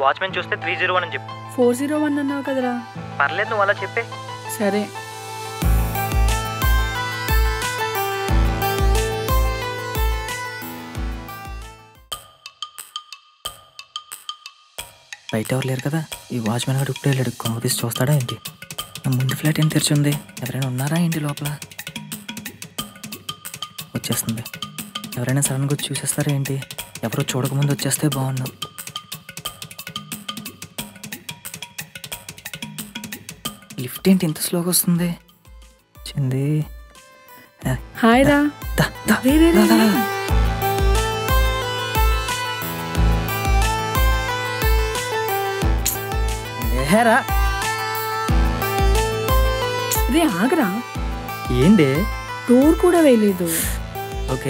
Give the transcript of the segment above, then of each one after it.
Watchman చూస్తే three zero one అని చెప్పు ఫోర్ జీరో వన్ అన్నావు కదరా పర్లేదు నువ్వు అలా చెప్పే సరే బయట ఎవరు లేరు కదా ఈ వాచ్మెన్ గారు ఇప్పుడే వెళ్ళాడు కాఫీస్ చూస్తాడా ఏంటి నా ముందు ఫ్లాట్ ఏం తెరిచి ఉంది ఎవరైనా ఉన్నారా ఏంటి లోపల వచ్చేస్తుంది ఎవరైనా సడన్గా వచ్చి చూసేస్తారా ఏంటి ఎవరో చూడకముందు వచ్చేస్తే బాగున్నాం లిఫ్ట్ ఏంటి ఇంత స్లోగా వస్తుంది చింది హాయ్ రా దా, దా, రే, రే, రే, దా, దా, రే. దా. ఏహేరా రే ఆగరా ఏంటి డోర్ కూడా వేయలేదు ఓకే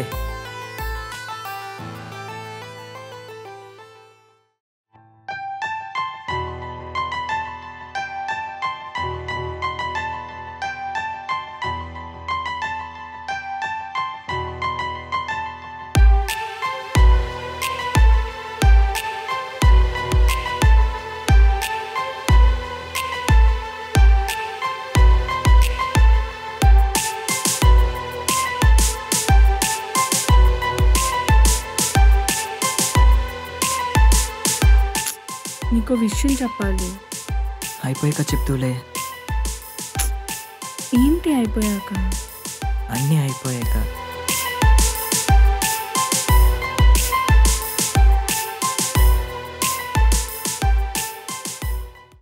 నీకు విషయం చెప్పాలి అయిపోయాక చెప్తూలే ఏంటి అయిపోయాక అన్నీ అయిపోయాక